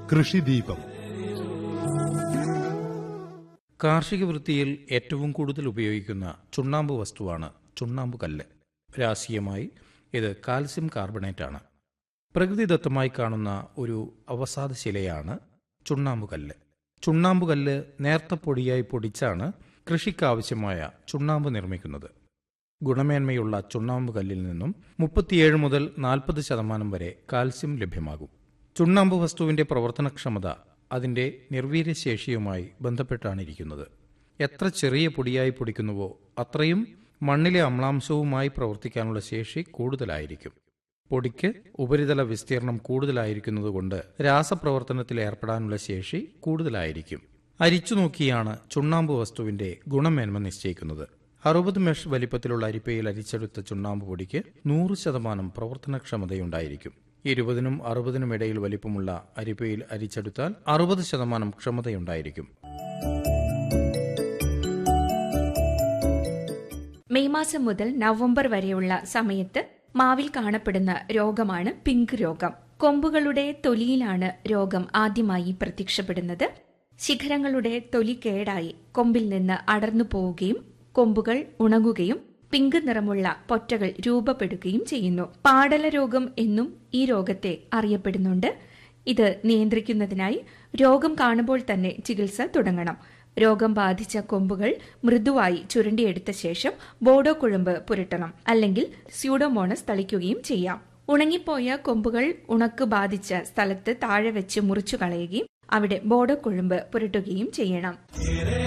കൃഷിദീപം കാർഷിക വൃത്തിയിൽ ഏറ്റവും കൂടുതൽ ഉപയോഗിക്കുന്ന ചുണ്ണാമ്പ് വസ്തുവാണ് ചുണ്ണാമ്പ് കല്ല് രാശീയമായി ഇത് കാൽസ്യം കാർബണേറ്റ് ആണ് പ്രകൃതിദത്തമായി കാണുന്ന ഒരു അവസാദ ശിലയാണ് ചുണ്ണാമ്പ് കല്ല് ചുണ്ണാമ്പ് കല്ല് നേർത്ത പൊടിയായി പൊടിച്ചാണ് കൃഷിക്കാവശ്യമായ ചുണ്ണാമ്പ് നിർമ്മിക്കുന്നത് ഗുണമേന്മയുള്ള ചുണ്ണാമ്പ് കല്ലിൽ നിന്നും മുപ്പത്തിയേഴ് മുതൽ നാൽപ്പത് ശതമാനം വരെ കാൽസ്യം ലഭ്യമാകും ചുണ്ണാമ്പ് വസ്തുവിന്റെ പ്രവർത്തനക്ഷമത അതിന്റെ നിർവീര്യശേഷിയുമായി ബന്ധപ്പെട്ടാണ് ഇരിക്കുന്നത് എത്ര ചെറിയ പൊടിയായി പൊടിക്കുന്നുവോ അത്രയും മണ്ണിലെ അമ്ലാംശവുമായി പ്രവർത്തിക്കാനുള്ള ശേഷി കൂടുതലായിരിക്കും പൊടിക്ക് ഉപരിതല വിസ്തീർണം കൂടുതലായിരിക്കുന്നതുകൊണ്ട് രാസപ്രവർത്തനത്തിൽ ഏർപ്പെടാനുള്ള ശേഷി കൂടുതലായിരിക്കും അരിച്ചു നോക്കിയാണ് ചുണ്ണാമ്പ് വസ്തുവിന്റെ ഗുണമേന്മ നിശ്ചയിക്കുന്നത് അറുപത് മെഷ് വലിപ്പത്തിലുള്ള അരിപ്പയിൽ അരിച്ചെടുത്ത ചുണ്ണാമ്പ് പൊടിക്ക് നൂറ് ശതമാനം പ്രവർത്തനക്ഷമതയുണ്ടായിരിക്കും ഇരുപതിനും അറുപതിനും ഇടയിൽ വലിപ്പമുള്ള അരിപ്പയിൽ അരിച്ചെടുത്താൽ അറുപത് ശതമാനം ക്ഷമതയുണ്ടായിരിക്കും മെയ് മാസം മുതൽ നവംബർ വരെയുള്ള സമയത്ത് മാവിൽ കാണപ്പെടുന്ന രോഗമാണ് പിങ്ക് രോഗം കൊമ്പുകളുടെ തൊലിയിലാണ് രോഗം ആദ്യമായി പ്രത്യക്ഷപ്പെടുന്നത് ശിഖരങ്ങളുടെ തൊലി കേടായി കൊമ്പിൽ നിന്ന് അടർന്നു പോവുകയും കൊമ്പുകൾ ഉണങ്ങുകയും പിങ്ക് നിറമുള്ള പൊറ്റകൾ രൂപപ്പെടുകയും ചെയ്യുന്നു പാടല രോഗം എന്നും ഈ രോഗത്തെ അറിയപ്പെടുന്നുണ്ട് ഇത് നിയന്ത്രിക്കുന്നതിനായി രോഗം കാണുമ്പോൾ തന്നെ ചികിത്സ തുടങ്ങണം രോഗം ബാധിച്ച കൊമ്പുകൾ മൃദുവായി ചുരണ്ടിയെടുത്ത ശേഷം ബോഡോ കുഴമ്പ് പുരട്ടണം അല്ലെങ്കിൽ സ്യൂഡോമോണസ് തളിക്കുകയും ചെയ്യാം ഉണങ്ങിപ്പോയ കൊമ്പുകൾ ഉണക്ക് ബാധിച്ച സ്ഥലത്ത് താഴെ വെച്ച് മുറിച്ചു കളയുകയും അവിടെ ബോഡോ കുഴമ്പ് പുരട്ടുകയും ചെയ്യണം